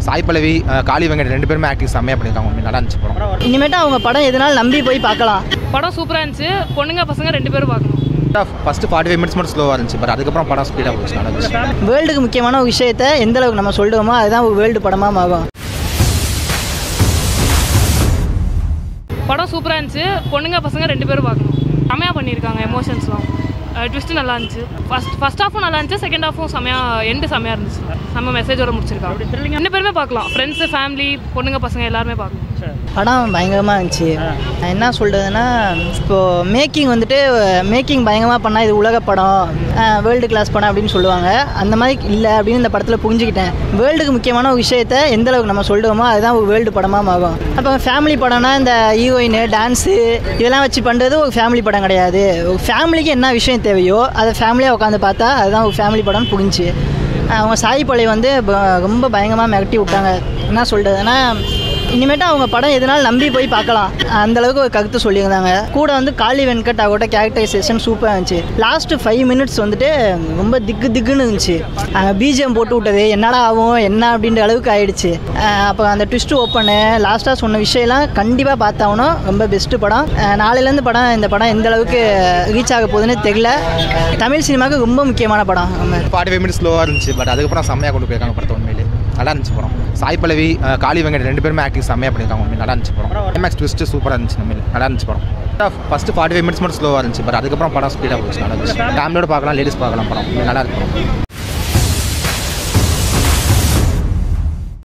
சாய் பல்லவி அஹ், காளி வெங்கட் ரெண்டு பேருமே ஆக்டிங் செம்மையாக பண்ணியிருக்காங்க உண்மையிலே நல்லா இருந்துச்சு படம் இனிமேட்டு அவங்க படம் எதனால நம்பி போய் பார்க்கலாம் படம் சூப்பராக இருந்துச்சு பொண்ணுங்க பசங்க ரெண்டு பேரும் பார்க்கணும் ஃபஸ்ட்டு ஃபார்ட்டி ஃபைவ் மினிட்ஸ் மட்டும் ஸ்லோவாக இருந்துச்சு பட் அதுக்கப்புறம் படம் ஸ்பீடாக போச்சு நல்லா இருந்துச்சு வேர்ல்டுக்கு முக்கியமான ஒரு விஷயத்த எந்த அளவுக்கு நம்ம சொல்லுவோமோ அதுதான் ஒரு வேர்ல்டு படமாக ஆகும் படம் சூப்பராக இருந்துச்சு பொண்ணுங்க பசங்க ரெண்டு பேரும் பார்க்கணும் செமையாக பண்ணியிருக்காங்க எமோஷன்ஸ்லாம் ட்விஸ்ட்டு நல்லா இருந்துச்சு ஃபஸ்ட் ஃபஸ்ட் ஹாஃபும் நல்லா இருந்துச்சு செகண்ட் ஹாஃபும் செமையாக எண்டு செமையாக இருந்துச்சு செம்ம மெசேஜோட முடிச்சிருக்காங்க ரெண்டு பேருமே பார்க்கலாம் ஃப்ரெண்ட்ஸு ஃபேமிலி பொண்ணுங்க பசங்க எல்லாருமே பார்க்கலாம் படம் பயங்கரமாக இருந்துச்சு நான் என்ன சொல்கிறதுனா இப்போது மேக்கிங் வந்துட்டு மேக்கிங் பயங்கரமாக பண்ணால் இது உலக படம் வேர்ல்டு கிளாஸ் படம் அப்படின்னு சொல்லுவாங்க அந்த மாதிரி இல்லை அப்படின்னு இந்த படத்தில் புரிஞ்சுக்கிட்டேன் வேர்ல்டுக்கு முக்கியமான ஒரு விஷயத்த எந்த அளவுக்கு நம்ம சொல்லுவோமோ அதுதான் ஒரு வேர்ல்டு படமாக ஆகும் அப்போ ஃபேமிலி படம்னா இந்த ஹீரோயின் டான்ஸு இதெல்லாம் வச்சு பண்ணுறது ஒரு ஃபேமிலி படம் கிடையாது ஒரு ஃபேமிலிக்கு என்ன விஷயம் தேவையோ அதை ஃபேமிலியாக உட்காந்து பார்த்தா அதுதான் ஒரு ஃபேமிலி படம்னு புரிஞ்சு அவங்க சாய் பழைய வந்து ப- ரொம்ப பயங்கரமாக மிரட்டி விட்டாங்க என்ன சொல்கிறதுனா இனிமேட்டு அவங்க படம் எதனால நம்பி போய் பார்க்கலாம் அந்த அளவுக்கு ஒரு கருத்து சொல்லியிருந்தாங்க கூட வந்து காளி வெங்கட் அவரோட கேரக்டரைசேஷன் சூப்பராக இருந்துச்சு லாஸ்ட் ஃபைவ் மினிட்ஸ் வந்துட்டு ரொம்ப திக்கு திக்குன்னு இருந்துச்சு பிஜிஎம் போட்டு விட்டது என்னடா ஆகும் என்ன அப்படின்ற அளவுக்கு ஆயிடுச்சு அப்போ அந்த ட்விஸ்ட் ஓப்பனு லாஸ்ட்டாக சொன்ன விஷயம்லாம் கண்டிப்பாக பார்த்தாகணும் ரொம்ப பெஸ்ட்டு படம் அஹ் நாளையிலேருந்து படம் இந்த படம் எந்த அளவுக்கு ரீச் ஆக போகுதுன்னு தெரியல தமிழ் சினிமாவுக்கு ரொம்ப முக்கியமான படம் நம்ம ஃபார்ட்டி ஃபைவ் மினிட்ஸ் ஸ்லோவாக இருந்துச்சு பட் அதுக்கப்புறம் செம்மையாக கொண்டு போயிருக்காங்க படத்தை உண்மையிலே நல்லா இருந்துச்சு படம் சாய் பல்லவி அஹ், காளி வெங்கட் ரெண்டு பேருமே ஆக்டிங் செம்மையாக பண்ணியிருக்காங்க உண்மையிலே நல்லா இருந்துச்சு படம் எம்எக்ஸ் ட்விஸ்ட்டு சூப்பராக இருந்துச்சு உண்மையிலே நல்லா இருந்துச்சு படம் ஃபஸ்ட்டு ஃபார்ட்டி ஃபைவ் மினிட்ஸ் மட்டும் ஸ்லோவாக இருந்துச்சு பட் அதுக்கப்புறம் படம் ஸ்பீடாக போச்சு நல்லா இருந்துச்சு ஃபேமிலியோட பார்க்கலாம் லேடிஸ் பார்க்கலாம் படம் உண்மையிலே நல்லா இருக்கு படம்